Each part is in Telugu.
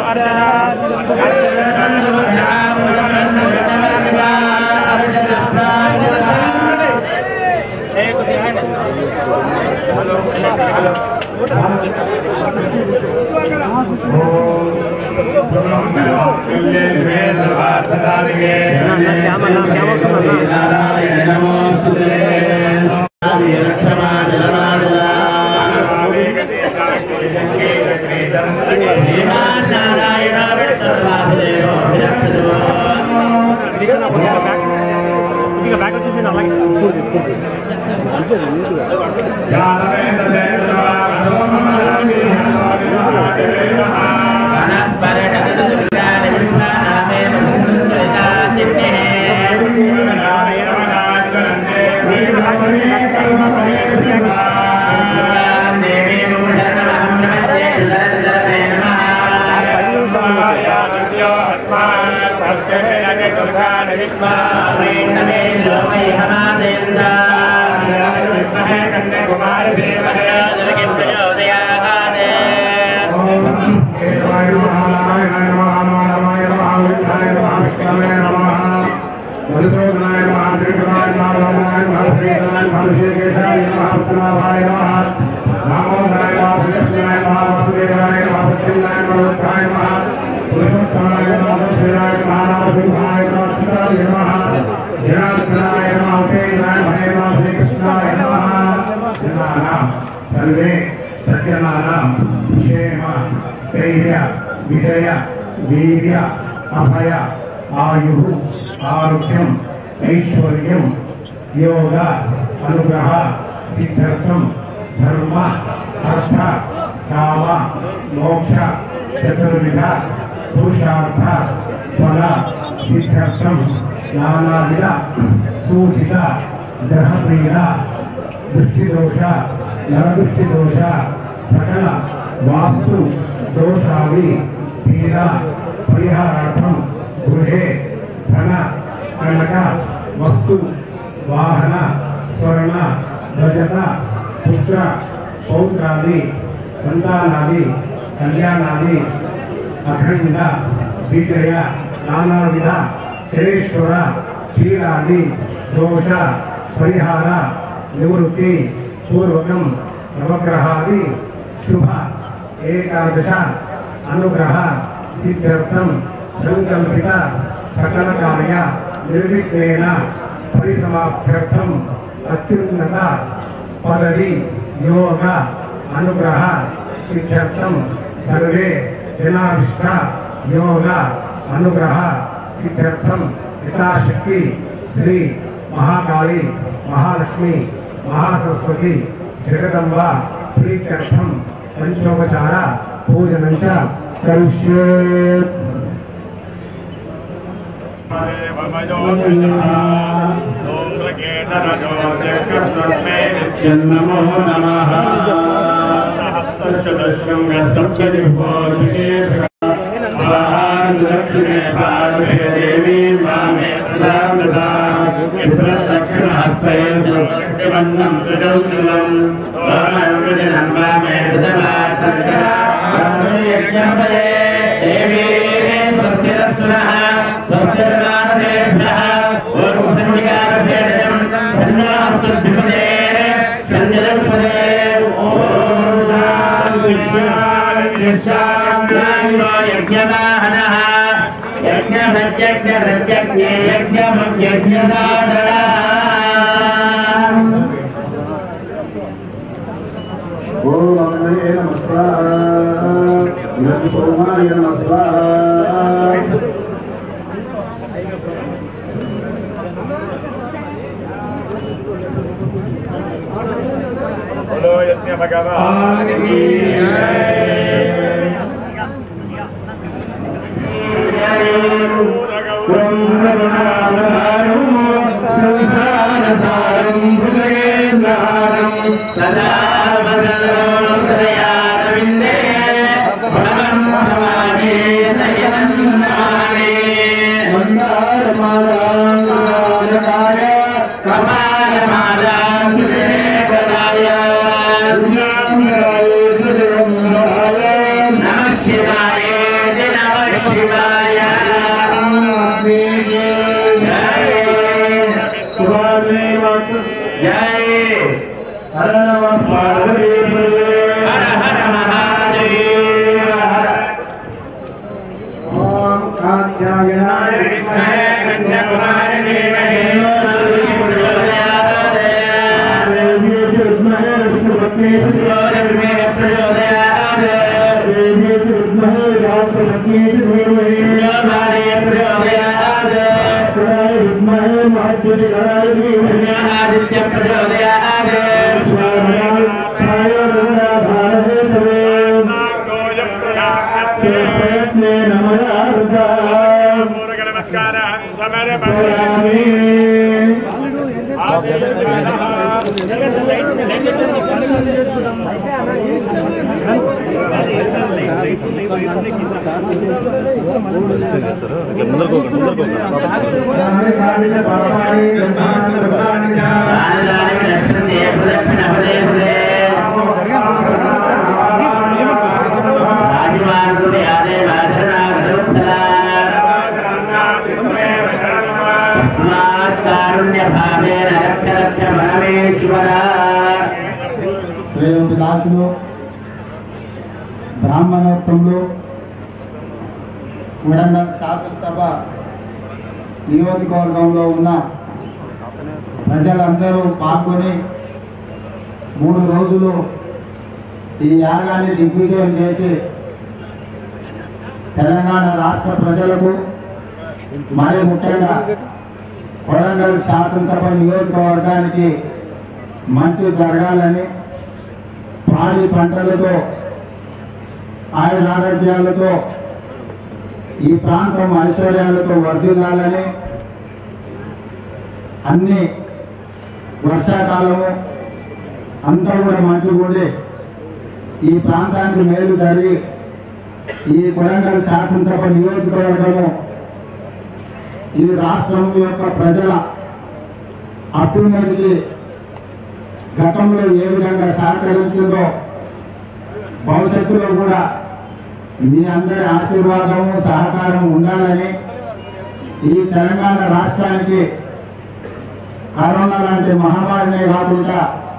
సర్వే సత్యనారాయణ క్షేమ స్థైర్య విజయ వీర్య అభయ ఆయు ఆరోగ్యం ఐశ్వర్యం యోగ అనుగ్రహ సిద్ధార్థం ధర్మ అర్థ కామ మోక్ష చతుర్విధ పురుషార్థ ఫల సిద్ధార్థం నానావిధ సూచిత గ్రహప్రియ దృష్టిదోష నరదృష్టిదోష సకల వాస్తు దోషాది పీడ పరిహారార్థం గృహే ధన కనక వస్తు వాహన స్వర్ణ రజత పుత్ర పౌత్రాది సంతానాది కళ్యాణాది అఖండ విజయ నానావిధ శనేశ్వర శ్రీరాది దోష పరిహార నివృత్తి పూర్వకం నవగ్రహాది శుభ ఏకాదశ అనుగ్రహ సిద్ధ్యర్థం సంకల్పిత సకల కార్య నిర్విఘ్నేన పరిసమాప్త్యర్థం అత్యున్నత పదవి యోగ అనుగ్రహ సిద్ధ్యర్థం సర్వే జనాభిష్ట యోగ అనుగ్రహ సిద్ధ్యర్థం యథాశక్తి శ్రీ మహాకాళి మహాలక్ష్మి మహాసరస్వతి జగదంబ ప్రీత్యర్థం పంచోపచార పూజనం చ కరిష్యే నమో నమః దక్షిణే పార్శ్వే దేవీ వామే సదా సదా దక్షిణ హస్తే వన్నం సుజౌషులం వామవృజనం వామే యజ్ఞపదే దేవీ స్వస్తిరస్సునః స్వస్తిర్మానదేభ్యः ఓం బ్రహ్మయారభేషం సన్నాస్తుద్భిపదే సంజలస్వదే ఓం శాంతి శాంతి శాంతి యజ్ఞవాహనः యజ్ఞమజ్ఞజ్ఞరజ్ఞే యజ్ఞమజ్ఞజ్ఞదాదరా ఓం అగ్నయే నమస్కార సోమాయ నమస్కార సంసారసారం భుజగేంద్రారం సదా భద్రవిందే భగవన్ భవానే సయనన్నానే మందారమాలాయ కపాలమాలాయ నమ శివాయ జనా కాత్యాయనాయ విద్మహే కన్యాకుమారి ధీమహి ఆదిత్య ప్రచోదయాద్ నమస్కారం సమర్పయామి ఆదిదానికి లక్ష్మణే ప్రదక్షిణ పదే పదే రాజమార్గుడి ఆదే వాసనాగరోత్సలా కారుణ్య భావేన రక్ష రక్ష పరమేశ్వర శ్రేయోభిలాషులు బ్రాహ్మణోత్తంలో వరంగల్ శాసనసభ నియోజకవర్గంలో ఉన్న ప్రజలందరూ పాల్గొని మూడు రోజులు ఈ యాగాన్ని దిగ్విజయం చేసి తెలంగాణ రాష్ట్ర ప్రజలకు మరి ముఖ్యంగా వరంగల్ శాసనసభ నియోజకవర్గానికి మంచి జరగాలని పాడి పంటలతో ఆయురారోగ్యాలతో ఈ ప్రాంతం ఐశ్వర్యాలతో వర్ధిల్లాలని అన్ని వర్షాకాలము అంతా కూడా మంచిగా ఉండి ఈ ప్రాంతానికి మేలు జరిగి ఈ కొడంగల్ శాసనసభ నియోజకవర్గము ఈ రాష్ట్రం యొక్క ప్రజల అభ్యున్నతికి గతంలో ఏ విధంగా సహకరించిందో భవిష్యత్తులో కూడా మీ అందరి ఆశీర్వాదము సహకారం ఉండాలని ఈ తెలంగాణ రాష్ట్రానికి కరోనా లాంటి మహమ్మారినే కాకుండా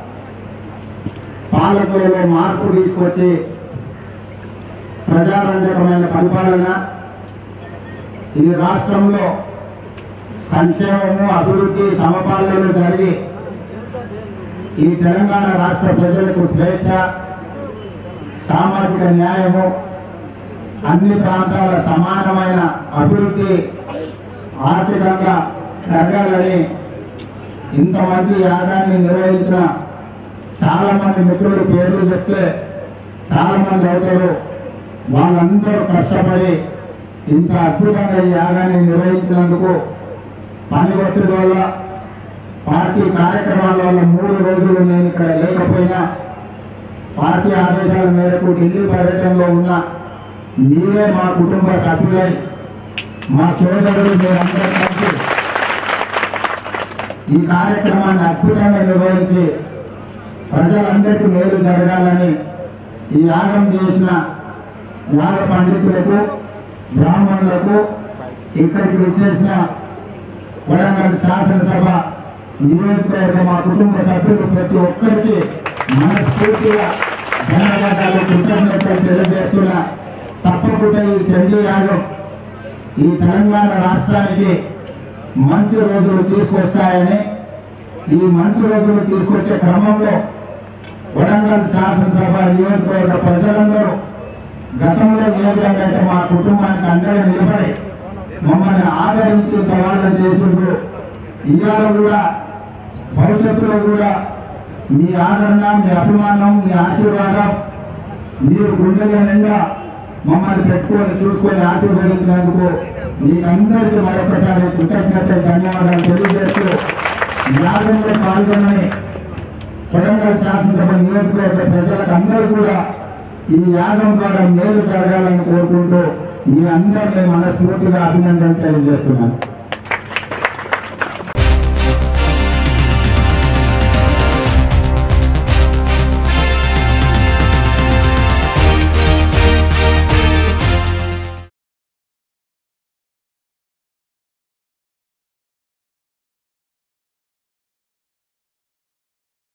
పాలకులలో మార్పు తీసుకొచ్చి ప్రజారంజకమైన పరిపాలన ఈ రాష్ట్రంలో సంక్షేమము అభివృద్ధి సమపాలనలు జరిగి ఈ తెలంగాణ రాష్ట్ర ప్రజలకు స్వేచ్ఛ సామాజిక న్యాయము అన్ని ప్రాంతాల సమానమైన అభివృద్ధి ఆర్థికంగా జరగాలని ఇంత మంచి యాగాన్ని నిర్వహించిన చాలా మంది మిత్రులు పేర్లు చెప్తే చాలా మంది అవుతారు వాళ్ళందరూ కష్టపడి ఇంత అద్భుతంగా ఈ యాగాన్ని నిర్వహించినందుకు పని ఒత్తిడి వల్ల పార్టీ కార్యక్రమాల వల్ల మూడు రోజులు నేను ఇక్కడ లేకపోయినా పార్టీ ఆదేశాల మేరకు ఢిల్లీ పర్యటనలో ఉన్న మీరే మా కుటుంబ సభ్యులై మా సోదరులు మీరందరూ కలిసి ఈ కార్యక్రమాన్ని అద్భుతంగా నిర్వహించి ప్రజలందరికీ మేలు జరగాలని ఈ యాగం చేసిన యాగ పండితులకు బ్రాహ్మణులకు ఇక్కడికి వచ్చేసిన వరంగల్ శాసనసభ నియోజకవర్గ మా కుటుంబ సభ్యులు ప్రతి ఒక్కరికి మనస్ఫూర్తిగా ధన్యవాదాలు కృతజ్ఞతలు తెలియజేస్తున్నా తప్పకుండా ఈ చండీ యాగం ఈ తెలంగాణ రాష్ట్రానికి మంచి రోజులు తీసుకొస్తాయని ఈ మంచి రోజులు తీసుకొచ్చే క్రమంలో వరంగల్ శాసనసభ నియోజకవర్గ ప్రజలందరూ గతంలో ఏ విధంగా అయితే మా కుటుంబానికి అండగా నిలబడి మమ్మల్ని ఆదరించి ప్రవాదం చేసిండ్రు ఇవాళ కూడా భవిష్యత్తులో కూడా మీ ఆదరణ మీ అభిమానం మీ ఆశీర్వాదం మీరు గుండెల నిండా మమ్మల్ని పెట్టుకొని చూసుకొని ఆశీర్వదించినందుకు మీకందరికీ మరొకసారి కృతజ్ఞతలు ధన్యవాదాలు తెలియజేస్తూ యాగంలో పాల్గొని వరంగల్ శాసనసభ నియోజకవర్గ ప్రజలకు అందరూ కూడా ఈ యాగం ద్వారా మేలు జరగాలని కోరుకుంటూ మీ అందరినీ మనస్ఫూర్తిగా అభినందన తెలియజేస్తున్నాను